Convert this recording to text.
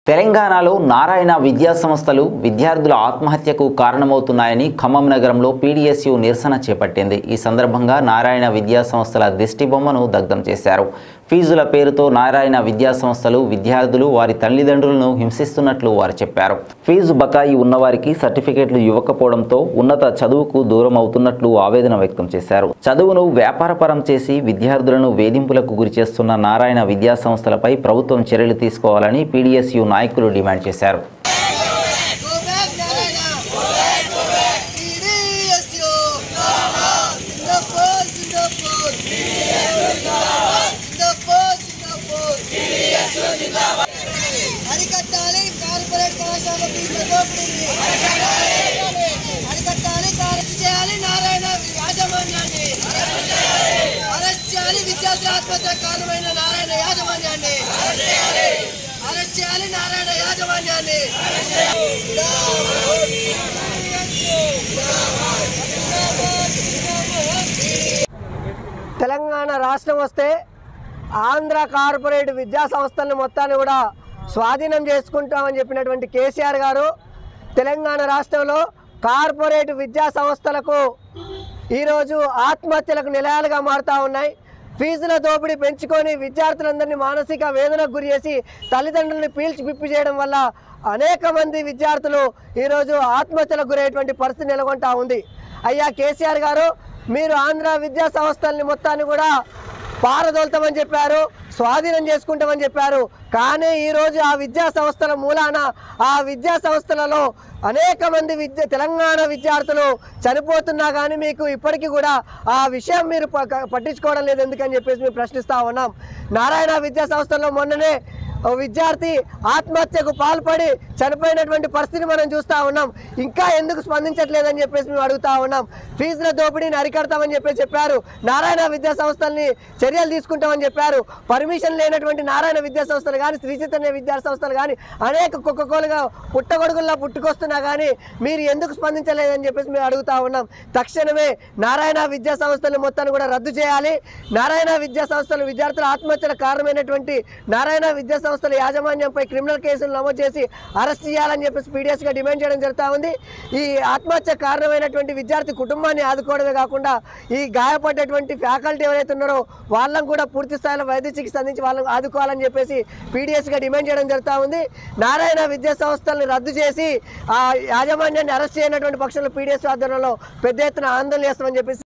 తెలంగాణలో నారాయణ విద్యా సంస్థలు విద్యార్థుల ఆత్మహత్యకు కారణమవుతున్నాయని ఖమ్మం నగరంలో పీడీఎస్యు నిరసన చేపట్టింది ఈ సందర్భంగా నారాయణ విద్యా సంస్థల దిష్టి బొమ్మను దగ్ధం చేశారు ఫీజుల పేరుతో నారాయణ విద్యా సంస్థలు విద్యార్థులు వారి తల్లిదండ్రులను హింసిస్తున్నట్లు వారు చెప్పారు ఫీజు బకాయి ఉన్నవారికి సర్టిఫికెట్లు ఇవ్వకపోవడంతో ఉన్నత చదువుకు దూరం అవుతున్నట్లు ఆవేదన వ్యక్తం చేశారు చదువును వ్యాపారపరం చేసి విద్యార్థులను వేధింపులకు గురి చేస్తున్న నారాయణ విద్యా సంస్థలపై ప్రభుత్వం చర్యలు తీసుకోవాలని పీడీఎస్యు నాయకులు డిమాండ్ చేశారు Go back, Narayana! Go back, go back! TDSU! In the post, in the post! In the post, in the post! అరికట్టాలి కార్పొరేట్ కళాశాల ఫీజుల దోపిడీని అరికట్టాలి అరెస్ట్ చేయాలి నారాయణ యాజమాన్యాన్ని అరెస్ట్ చేయాలి విద్యార్థుల ఆత్మహత్య కారణమైన నారాయణ యాజమాన్యాన్ని అరెస్ట్ చేయాలి నారాయణ యాజమాన్యాన్ని తెలంగాణ రాష్ట్రం వస్తే ఆంధ్ర కార్పొరేట్ విద్యా సంస్థలను మొత్తాన్ని కూడా స్వాధీనం చేసుకుంటామని చెప్పినటువంటి కేసీఆర్ గారు తెలంగాణ రాష్ట్రంలో కార్పొరేట్ విద్యా సంస్థలకు ఈరోజు ఆత్మహత్యలకు నిలయాలుగా మారుతూ ఉన్నాయి ఫీజుల దోపిడీ పెంచుకొని విద్యార్థులందరినీ మానసిక వేదనకు గురి చేసి తల్లిదండ్రులను పీల్చి పిప్పి చేయడం వల్ల అనేక మంది విద్యార్థులు ఈరోజు ఆత్మహత్యలకు గురయ్యేటువంటి పరిస్థితి నెలకొంటా ఉంది అయ్యా కేసీఆర్ గారు మీరు ఆంధ్ర విద్యా సంస్థల్ని మొత్తాన్ని కూడా పారదోలుతామని చెప్పారు స్వాధీనం చేసుకుంటామని చెప్పారు కానీ ఈరోజు ఆ విద్యా సంస్థల మూలాన ఆ విద్యా సంస్థలలో అనేక మంది విద్య తెలంగాణ విద్యార్థులు చనిపోతున్నా కానీ మీకు ఇప్పటికీ కూడా ఆ విషయం మీరు ప- పట్టించుకోవడం లేదు ఎందుకని చెప్పేసి మేము ప్రశ్నిస్తూ ఉన్నాం నారాయణ విద్యా సంస్థల్లో మొన్ననే ఓ విద్యార్థి ఆత్మహత్యకు పాల్పడి చనిపోయినటువంటి పరిస్థితిని మనం చూస్తూ ఉన్నాం ఇంకా ఎందుకు స్పందించట్లేదని చెప్పేసి మేము అడుగుతా ఉన్నాం ఫీజుల దోపిడీని అరికడతామని చెప్పేసి చెప్పారు నారాయణ విద్యా సంస్థల్ని చర్యలు తీసుకుంటామని చెప్పారు పర్మిషన్ లేనటువంటి నారాయణ విద్యా సంస్థలు కానీ శ్రీ చైతన్య విద్యా సంస్థలు కానీ అనేక కుక్కకోలుగా పుట్టగొడుగుల్లా పుట్టుకొస్తున్నా కానీ మీరు ఎందుకు స్పందించలేదని చెప్పేసి మేము అడుగుతా ఉన్నాం తక్షణమే నారాయణ విద్యా సంస్థలు మొత్తాన్ని కూడా రద్దు చేయాలి నారాయణ విద్యా సంస్థలు విద్యార్థుల ఆత్మహత్యల కారణమైనటువంటి నారాయణ విద్యా సంస్థల యాజమాన్యంపై క్రిమినల్ కేసులు నమోదు చేసి అరెస్ట్ చేయాలని చెప్పేసి పీడిఎస్గా డిమాండ్ చేయడం జరుగుతూ ఉంది ఈ ఆత్మహత్య కారణమైనటువంటి విద్యార్థి కుటుంబాన్ని ఆదుకోవడమే కాకుండా ఈ గాయపడ్డటువంటి ఫ్యాకల్టీ ఎవరైతే ఉన్నారో వాళ్ళని కూడా పూర్తి స్థాయిలో వైద్య చికిత్స అందించి వాళ్ళని ఆదుకోవాలని చెప్పేసి పీడిఎస్గా డిమాండ్ చేయడం జరుగుతూ ఉంది నారాయణ విద్యా సంస్థలను రద్దు చేసి ఆ యాజమాన్యాన్ని అరెస్ట్ చేయనటువంటి పక్షంలో పీడిఎస్ ఆధ్వర్యంలో పెద్ద ఎత్తున ఆందోళన చేస్తామని చెప్పేసి